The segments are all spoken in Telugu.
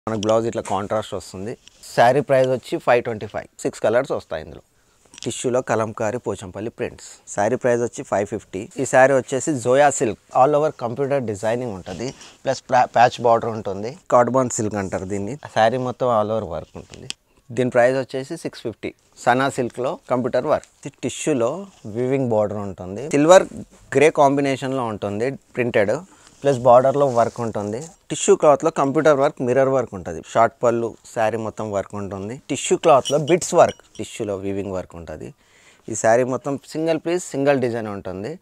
మనకు బ్లౌజ్ ఇట్లా కాంట్రాస్ట్ వస్తుంది శారీ ప్రైస్ వచ్చి five twenty five six colours వస్తాయి ఇందులో టిష్యూలో కలంకారీ పోచంపల్లి ప్రింట్స్ శారీ ప్రైస్ వచ్చి ఫైవ్ ఫిఫ్టీ ఈ శారీ వచ్చేసి Zoya silk all over computer designing ఉంటుంది ప్లస్ ప్యాచ్ బార్డర్ ఉంటుంది కార్డ్బాన్ సిల్క్ అంటారు దీన్ని శారీ మొత్తం ఆల్ ఓవర్ వర్క్ ఉంటుంది దీని ప్రైస్ వచ్చేసి సిక్స్ ఫిఫ్టీ సనా సిల్క్లో కంప్యూటర్ వర్క్ టిష్యూలో వివింగ్ బార్డర్ ఉంటుంది సిల్వర్ గ్రే కాంబినేషన్లో ఉంటుంది ప్రింటెడ్ ప్లస్ బార్డర్లో వర్క్ ఉంటుంది టిష్యూ క్లాత్లో కంప్యూటర్ వర్క్ మిర్రర్ వర్క్ ఉంటుంది షార్ట్ పళ్ళు శారీ మొత్తం వర్క్ ఉంటుంది టిష్యూ క్లాత్లో బిట్స్ వర్క్ టిష్యూలో వీవింగ్ వర్క్ ఉంటుంది ఈ శారీ మొత్తం సింగిల్ పీస్ సింగిల్ డిజైన్ ఉంటుంది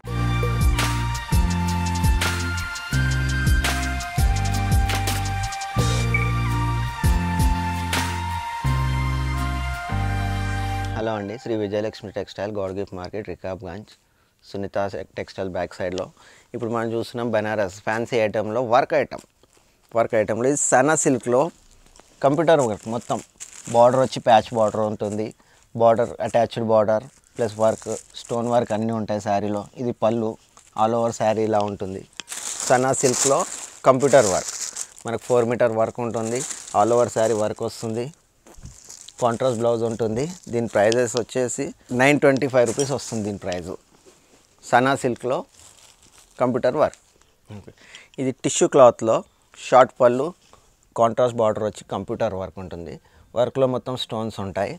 హలో అండి Sri Vijayalakshmi textile Goud gift market Rikabganj Sunitha textile back సైడ్లో ఇప్పుడు మనం చూస్తున్నాం బెనారస్ ఫ్యాన్సీ ఐటెంలో వర్క్ ఐటమ్ వర్క్ ఐటెంలో ఇది సనా సిల్క్లో కంప్యూటర్ వర్క్ మొత్తం బార్డర్ వచ్చి ప్యాచ్ బార్డర్ ఉంటుంది border attached border plus work stone work అన్నీ ఉంటాయి శారీలో ఇది పళ్ళు ఆల్ ఓవర్ శారీ ఇలా ఉంటుంది సనా సిల్క్లో కంప్యూటర్ వర్క్ మనకు ఫోర్ మీటర్ వర్క్ ఉంటుంది ఆల్ ఓవర్ శారీ వర్క్ వస్తుంది కాంట్రాస్ట్ బ్లౌజ్ ఉంటుంది దీని ప్రైజెస్ వచ్చేసి నైన్ ట్వంటీ ఫైవ్ రూపీస్ వస్తుంది దీని ప్రైజు సనా సిల్క్లో కంప్యూటర్ వర్క్ ఇది టిష్యూ క్లాత్లో షార్ట్ పళ్ళు కాంట్రాస్ట్ బార్డర్ వచ్చి కంప్యూటర్ వర్క్ ఉంటుంది వర్క్లో మొత్తం స్టోన్స్ ఉంటాయి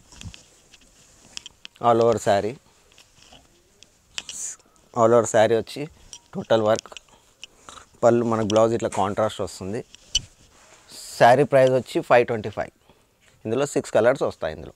all over sari all over sari వచ్చి టోటల్ వర్క్ పళ్ళు మనకు బ్లౌజ్ ఇట్లా కాంట్రాస్ట్ వస్తుంది శారీ ప్రైస్ వచ్చి ఫైవ్ ట్వంటీ ఫైవ్ ఇందులో సిక్స్ కలర్స్ వస్తాయి ఇందులో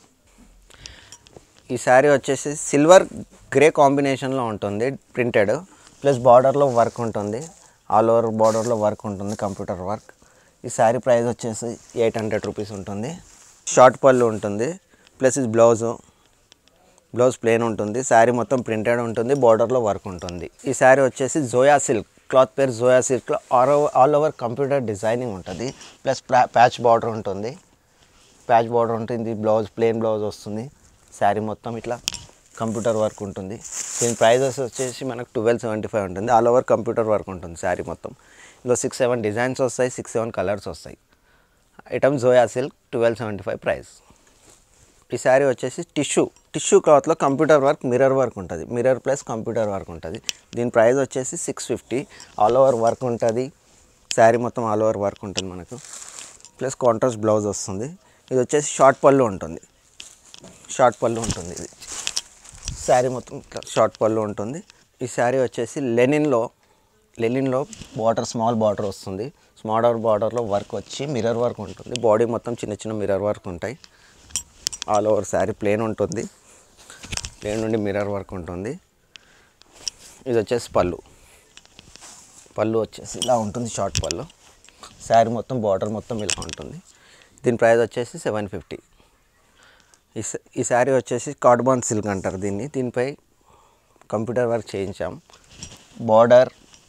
ఈ శారీ వచ్చేసి సిల్వర్ గ్రే కాంబినేషన్లో ఉంటుంది ప్రింటెడ్ ప్లస్ బార్డర్లో వర్క్ ఉంటుంది ఆల్ ఓవర్ బార్డర్లో వర్క్ ఉంటుంది కంప్యూటర్ వర్క్ ఈ శారీ ప్రైస్ వచ్చేసి ఎయిట్ హండ్రెడ్ రూపీస్ ఉంటుంది షార్ట్ పళ్ళు ఉంటుంది ప్లస్ ఇది బ్లౌజు బ్లౌజ్ ప్లేన్ ఉంటుంది శారీ మొత్తం ప్రింటెడ్ ఉంటుంది బార్డర్లో వర్క్ ఉంటుంది ఈ శారీ వచ్చేసి జోయా సిల్క్ క్లాత్ పేరు జోయా సిల్క్లో all over all over computer designing ఉంటుంది ప్లస్ ప్యాచ్ బార్డర్ ఉంటుంది ప్యాచ్ బార్డర్ ఉంటుంది బ్లౌజ్ ప్లెయిన్ బ్లౌజ్ వస్తుంది శారీ మొత్తం ఇట్లా కంప్యూటర్ వర్క్ ఉంటుంది దీని ప్రైజెస్ వచ్చేసి మనకు ట్వెల్వ్ సెవెంటీ ఫైవ్ ఉంటుంది ఆల్ ఓవర్ కంప్యూటర్ వర్క్ ఉంటుంది శారీ మొత్తం ఇందులో సిక్స్ సెవెన్ డిజైన్స్ వస్తాయి సిక్స్ సెవెన్ కలర్స్ వస్తాయి item Zoya silk twelve seventy five price ఈ శారీ వచ్చేసి టిష్యూ టిష్యూ క్లాత్లో కంప్యూటర్ వర్క్ మిర్రర్ వర్క్ ఉంటుంది మిర్రర్ ప్లస్ కంప్యూటర్ వర్క్ ఉంటుంది దీని ప్రైస్ వచ్చేసి six fifty all over work ఉంటుంది శారీ మొత్తం ఆల్ ఓవర్ వర్క్ ఉంటుంది మనకు ప్లస్ కాంట్రాస్ట్ బ్లౌజ్ వస్తుంది ఇది వచ్చేసి షార్ట్ పళ్ళు ఉంటుంది షార్ట్ పళ్ళు ఉంటుంది ఇది శారీ మొత్తం ఇట్లా షార్ట్ పళ్ళు ఉంటుంది ఈ శారీ వచ్చేసి లెనిన్లో లెనిన్లో బార్డర్ స్మాల్ బార్డర్ వస్తుంది స్మాల్ బార్డర్లో వర్క్ వచ్చి మిర్రర్ వర్క్ ఉంటుంది బాడీ మొత్తం చిన్న చిన్న మిర్రర్ వర్క్ ఉంటాయి ఆల్ ఓవర్ శారీ ప్లేన్ ఉంటుంది ప్లేన్ నుండి మిర్రర్ వర్క్ ఉంటుంది ఇది వచ్చేసి పళ్ళు పళ్ళు వచ్చేసి ఇలా ఉంటుంది షార్ట్ పళ్ళు శారీ మొత్తం బార్డర్ మొత్తం ఇలా ఉంటుంది దీని ప్రైస్ వచ్చేసి సెవెన్ ఫిఫ్టీ ఈ స- ఈ శారీ వచ్చేసి కార్డ్బాన్ సిల్క్ అంటారు దీన్ని దీనిపై కంప్యూటర్ వర్క్ చేయించాం బార్డర్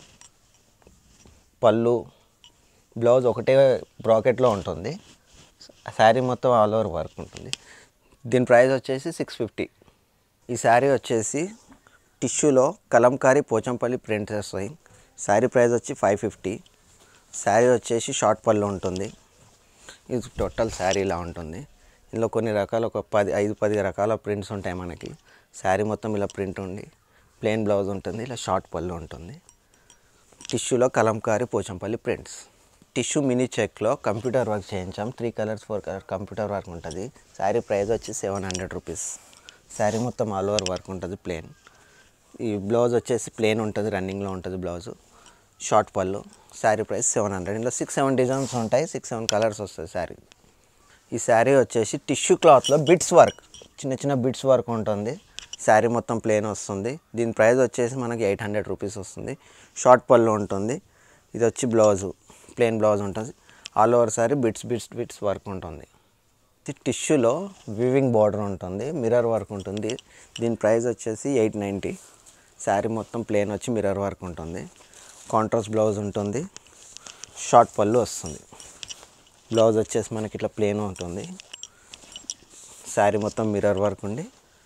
పళ్ళు బ్లౌజ్ ఒకటే బ్రాకెట్లో ఉంటుంది శారీ మొత్తం ఆల్ ఓవర్ వర్క్ ఉంటుంది దీని ప్రైస్ వచ్చేసి సిక్స్ ఫిఫ్టీ ఈ శారీ వచ్చేసి టిష్యూలో కలంకారీ పోచంపల్లి ప్రింట్స్ వస్తాయి శారీ ప్రైస్ వచ్చి ఫైవ్ ఫిఫ్టీ శారీ వచ్చేసి షార్ట్ పళ్ళు ఉంటుంది ఇది టోటల్ శారీ ఇలా ఉంటుంది ఇందులో కొన్ని రకాల ఒక పది ఐదు పది రకాల ప్రింట్స్ ఉంటాయి మనకి శారీ మొత్తం ఇలా ప్రింట్ ఉండి ప్లెయిన్ బ్లౌజ్ ఉంటుంది ఇలా షార్ట్ పళ్ళు ఉంటుంది టిష్యూలో Kalamkari Pochampalli prints tissue mini చెక్లో కంప్యూటర్ వర్క్ చేయించాం three colours four colour computer work ఉంటుంది శారీ ప్రైస్ వచ్చి సెవెన్ హండ్రెడ్ రూపీస్ శారీ మొత్తం ఆల్ ఓవర్ వర్క్ ఉంటుంది ప్లేన్ ఈ బ్లౌజ్ వచ్చేసి ప్లేన్ ఉంటుంది రన్నింగ్లో ఉంటుంది బ్లౌజ్ షార్ట్ పళ్ళు శారీ ప్రైస్ సెవెన్ హండ్రెడ్ ఇందులో సిక్స్ సెవెన్ డిజైన్స్ ఉంటాయి సిక్స్ సెవెన్ కలర్స్ వస్తాయి శారీ ఈ శారీ వచ్చేసి టిష్యూ క్లాత్లో బిట్స్ వర్క్ చిన్న చిన్న బిట్స్ వర్క్ ఉంటుంది శారీ మొత్తం ప్లేన్ వస్తుంది దీని ప్రైస్ వచ్చేసి మనకి ఎయిట్ హండ్రెడ్ రూపీస్ వస్తుంది షార్ట్ పళ్ళు ఉంటుంది ఇది వచ్చి బ్లౌజు ప్లేన్ బ్లౌజ్ ఉంటుంది all over sari bits bits bits work ఉంటుంది ఇది టిష్యూలో వివింగ్ బార్డర్ ఉంటుంది మిర్రర్ వర్క్ ఉంటుంది దీని ప్రైస్ వచ్చేసి ఎయిట్ నైంటీ శారీ మొత్తం ప్లేన్ వచ్చి మిర్రర్ వర్క్ ఉంటుంది కాంట్రాస్ట్ బ్లౌజ్ ఉంటుంది షార్ట్ పళ్ళు వస్తుంది బ్లౌజ్ వచ్చేసి మనకి ఇట్లా ప్లేన్ ఉంటుంది శారీ మొత్తం మిర్రర్ వర్క్ ఉండి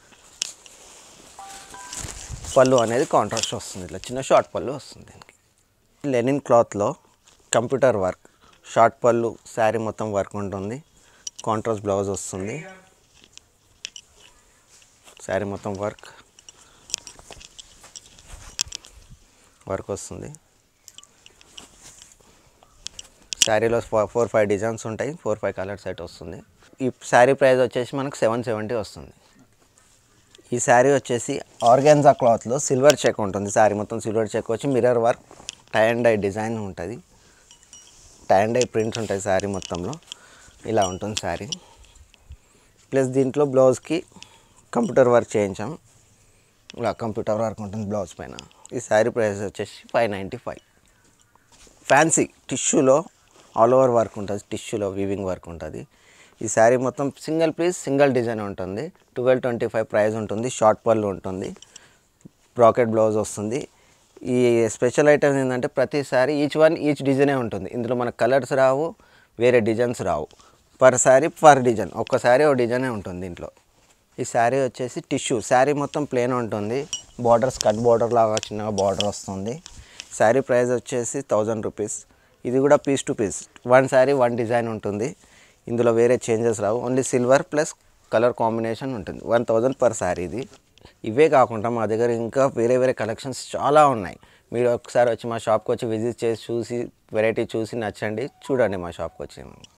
పళ్ళు అనేది కాంట్రాస్ట్ వస్తుంది ఇట్లా చిన్న షార్ట్ పళ్ళు వస్తుంది దీనికి లెనిన్ క్లాత్లో కంప్యూటర్ వర్క్ షార్ట్ పళ్ళు శారీ మొత్తం వర్క్ ఉంటుంది కాంట్రాస్ట్ బ్లౌజ్ వస్తుంది శారీ మొత్తం వర్క్ వర్క్ వస్తుంది శారీలో ఫోర్ ఫైవ్ డిజైన్స్ ఉంటాయి ఫోర్ ఫైవ్ కలర్ సెట్ వస్తుంది ఈ శారీ ప్రైస్ వచ్చేసి మనకు సెవెన్ సెవెంటీ వస్తుంది ఈ శారీ వచ్చేసి ఆర్గాన్జా క్లాత్లో సిల్వర్ చెక్ ఉంటుంది శారీ మొత్తం సిల్వర్ చెక్ వచ్చి mirror work tie and dye design ఉంటుంది టై అండ్ డై ప్రింట్స్ ఉంటాయి శారీ మొత్తంలో ఇలా ఉంటుంది శారీ ప్లస్ దీంట్లో బ్లౌజ్కి కంప్యూటర్ వర్క్ చేయించాం ఇలా కంప్యూటర్ వర్క్ ఉంటుంది బ్లౌజ్ పైన ఈ శారీ ప్రైస్ వచ్చేసి ఫైవ్ నైంటీ ఫైవ్ ఫ్యాన్సీ టిష్యూలో ఆల్ ఓవర్ వర్క్ ఉంటుంది టిష్యూలో వీవింగ్ వర్క్ ఉంటుంది ఈ శారీ మొత్తం సింగిల్ పీస్ సింగిల్ డిజైన్ ఉంటుంది ట్వెల్వ్ ట్వంటీ ఫైవ్ ప్రైస్ ఉంటుంది షార్ట్ పళ్ళు ఉంటుంది బ్రాకెట్ బ్లౌజ్ వస్తుంది ఈ స్పెషల్ ఐటమ్స్ ఏంటంటే ప్రతిసారి ఈచ్ వన్ ఈచ్ డిజైనే ఉంటుంది ఇందులో మనకు కలర్స్ రావు వేరే డిజైన్స్ రావు పర్ శారీ పర్ డిజైన్ ఒక్కసారి ఒక డిజైనే ఉంటుంది దీంట్లో ఈ శారీ వచ్చేసి టిష్యూ శారీ మొత్తం ప్లేన్ ఉంటుంది బార్డర్స్ కట్ బార్డర్ లాగా చిన్నగా బార్డర్ వస్తుంది శారీ ప్రైస్ వచ్చేసి థౌజండ్ రూపీస్ ఇది కూడా piece to piece one sari one design ఉంటుంది ఇందులో వేరే చేంజెస్ రావు only silver plus colour combination ఉంటుంది వన్ థౌజండ్ పర్ శారీ ఇది ఇవే కాకుండా మా దగ్గర ఇంకా వేరే వేరే కలెక్షన్స్ చాలా ఉన్నాయి మీరు ఒకసారి వచ్చి మా షాప్కి వచ్చి విజిట్ చేసి చూసి వెరైటీ చూసి నచ్చండి చూడండి మా షాప్కి వచ్చి